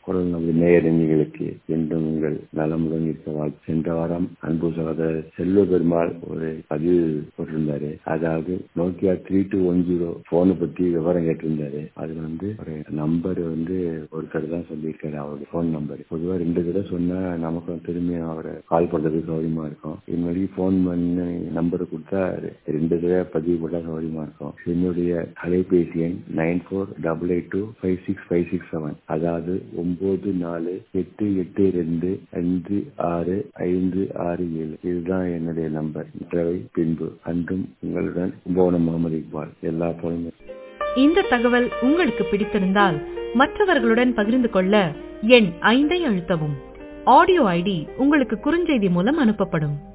குரல் நமது நேயறிஞர்களுக்கு என்றும் உங்கள் நலமுடன் இருக்க வாழ்த்து சென்ற வாரம் அன்பு சகோதரர் செல்வ பெருமாள் ஒரு பதிவு போட்டிருந்தாரு அதாவது Nokia three two one zero போனை பத்தி விவரம் கேட்டிருந்தாரு அது வந்து ஒரு நம்பர் வந்து ஒருத்தர் தான் சொல்லியிருக்காரு அவருடைய போன் நம்பர் பொதுவா ரெண்டு தடவை சொன்னா நமக்கு திரும்பி அவரை கால் பண்றதுக்கு சௌகரியமா இருக்கும் இது மாதிரி போன் பண்ணி நம்பர் கொடுத்தா ரெண்டு தடவை பதிவு போட்டா சௌகரியமா இருக்கும் என்னுடைய அலைபேசி எண் nine four double eight two five six five six seven அதாவது ஒன்பது நாலு எட்டு எட்டு ரெண்டு அஞ்சு ஆறு ஐந்து ஆறு ஏழு இதுதான் என்னுடைய நம்பர் மற்றவை பின்பு அன்றும் உங்களுடன் கும்பகோணம் முகமது இக்பால் எல்லா போனும் இந்த தகவல் உங்களுக்கு பிடித்திருந்தால் மற்றவர்களுடன் பகிர்ந்து கொள்ள எண் ஐந்தை அழுத்தவும் ஆடியோ ஐடி உங்களுக்கு குறுஞ்செய்தி மூலம் அனுப்பப்படும்